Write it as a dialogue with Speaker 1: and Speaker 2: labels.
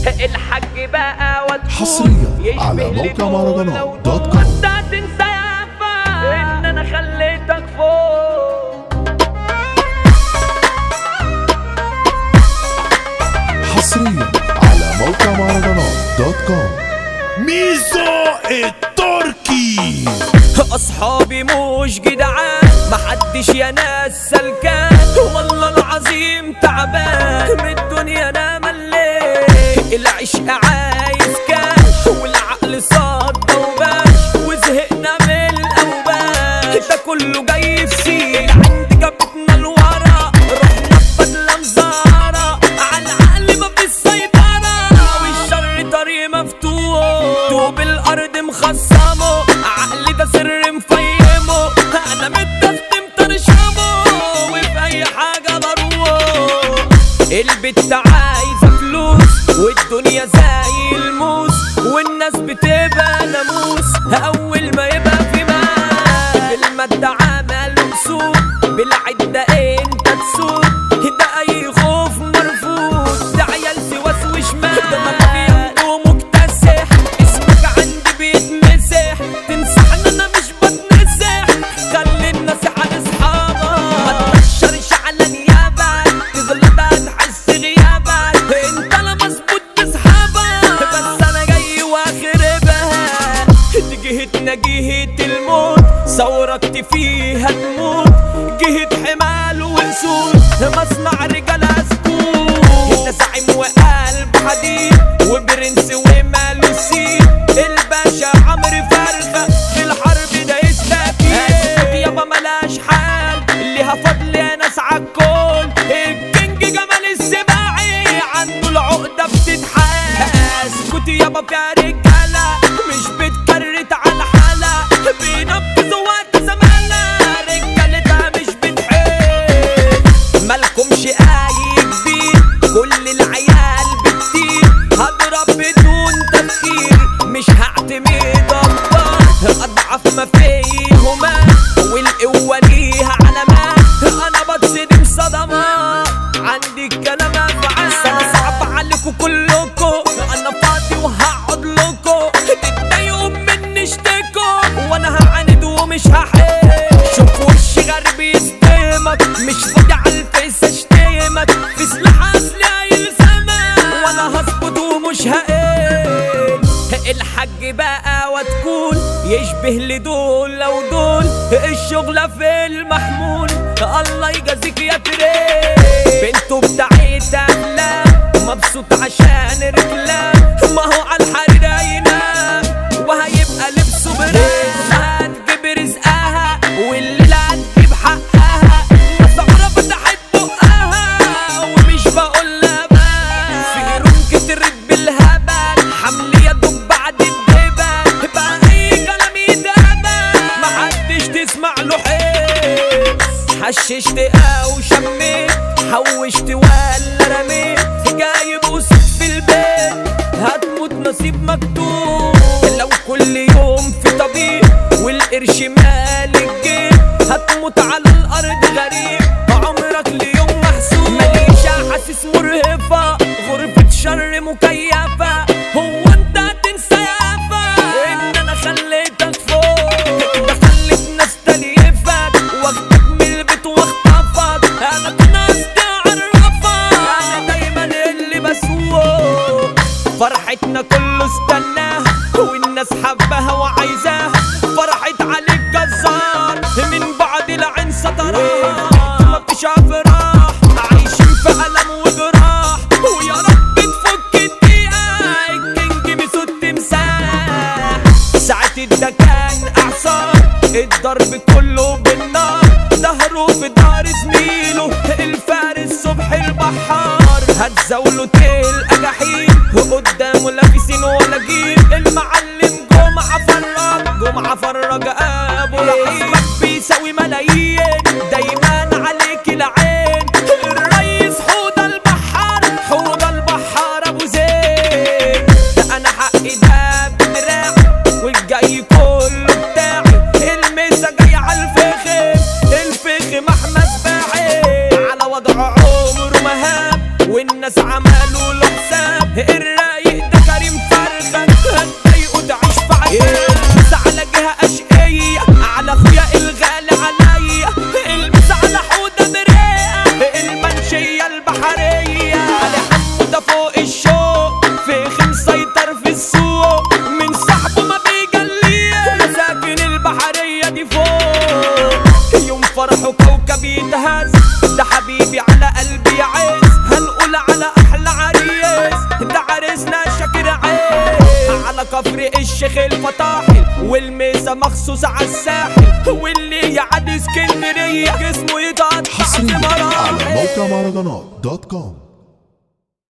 Speaker 1: الحاج بقى وتكون
Speaker 2: حصرياً
Speaker 1: يشبه
Speaker 2: على موقع
Speaker 1: لدول
Speaker 2: مهرجانات
Speaker 1: لو
Speaker 2: دوت
Speaker 1: دول.
Speaker 2: كوم.
Speaker 1: انت هتنسى يا فا ان انا خليتك فوق
Speaker 2: حصريا على موقع مهرجانات دوت كوم
Speaker 3: ميزو التركي
Speaker 1: اصحابي مش جدعان محدش يا ناس سلكان والله العظيم تعبان من الدنيا انا مليت العشق عايز كاش والعقل صد وباش وزهقنا من الاوباش ده كله جاي في سيل عند جابتنا لورا رحنا ببدله مزاره على العقل ما في السيطره والشر طريق مفتوح طوب الارض مخصمه عقلي ده سر مفيمه انا متختم ترشمه وفي اي حاجه بروح البت عايزه فلوس والدنيا زي الموس والناس بتبقى ناموس اول ما يبقى في مال بالمادة عمل سوق بالعدة انت تسوق ده اي خوف مرفوض ده عيال سواس وشمال ده مافيا ومكتسح اسمك عندي بيتمسح تمسحنا انا مش بتمسح خلي الناس على اصحابك ما تنشرش على نيابك تغلط هتحس غيابك انت لا مظبوط باصحابك بس انا جاي واخربها دي جهتنا جهة الموت ثورك فيها تموت جهة حمال ونسود مصنع رجال سكوت انت زعيم وقلب حديد وبرنس وماله سيد الباشا عمرو فرخة في الحرب ده يستكيد يابا ملاش حال ليها فضل يا ناس عالكل الكينج جمال السباعي عنده العقدة بتتحاس كنت يابا فيها رجالة مش بتكرت على حالة بينبذوا وقت زمانة رجالتها مش بتحس مالكمش اي كبير كل العيال بتطير هضرب بدون تفكير مش هعتمد الله اضعف ما فيهما والقوة ليها علامات انا بتصدم صدمات عندي الكلام افعال انا صعب عليكم كلكم انا فاضي وهقعد لكم تتضايقوا مني اشتكوا وانا هعاند ومش هحل شوف وشي غريب يصدمك مش فاضي على الفيس اشتمك في سلاح اصلي هيلزمك وانا هظبط ومش هقل الحاج بقى وتكون يشبه لدول لو دول الشغلة في المحمول الله يجازيك يا تري بنته بتاعت احلام مبسوط عشان رجلام ما هو على الحرير هينام وهيبقى لبسه بريز هتجيب رزقها والليلة هتجيب حقها مسعرة فتحت بقها ومش بقول لها بس سيرون كترت بالهبل حمل يدك بعد الدبل بقى اي كلام يتقبل محدش تسمع له حس حششت او شميت حوشت ولا رميت جايب وسط في البيت هتموت نصيب مكتوب لو كل يوم في طبيب والقرش مال الجيب هتموت على الارض غريب عمرك ليوم محسوب ماليش حاسس مرهفة غرفة شر مكيفة هو انت هتنسى يافا ان انا خليتك فوق ده خليت ناس تليفك واخدك من البيت واخطفك انا كنت قصدي اعرفك انا دايما اللي بسوق فرحتنا كله استناها والناس حبها وعايزاها فرحت عليك جزار من بعد العين سطرها مفيش افراح عايشين في الم وجراح ويا رب تفك الدقيقه الكينج بصوت تمساح ساعة ده كان اعصار الضرب كله بالنار ظهره في دار زميله الفارس صبح البحار هتزاوله تلقى جحيم وقدامه لابسين ولا جيل المعلم جمعة فرج جمعة فرج ابو رحيم بيساوي ملايين دايما عليك العين الريس حوض البحار حوض البحار ابو زين ده انا حقي ده بدراعي والجاي كله بتاعي الميزة جاي على الفخم الفخم احمد باعي على وضع عمره مهاب والناس عملوا له حساب الرايق البحرية دي فوق يوم فرحه كوكب يتهز ده حبيبي على قلبي يعز هنقول على احلى عريس ده عريسنا شاكر عيس على كفر الشيخ الفطاحل والميزة مخصوص على الساحل واللي يعدي اسكندرية جسمه يتقطع في
Speaker 2: حصريا على
Speaker 1: مراحل
Speaker 2: موقع مهرجانات دوت كوم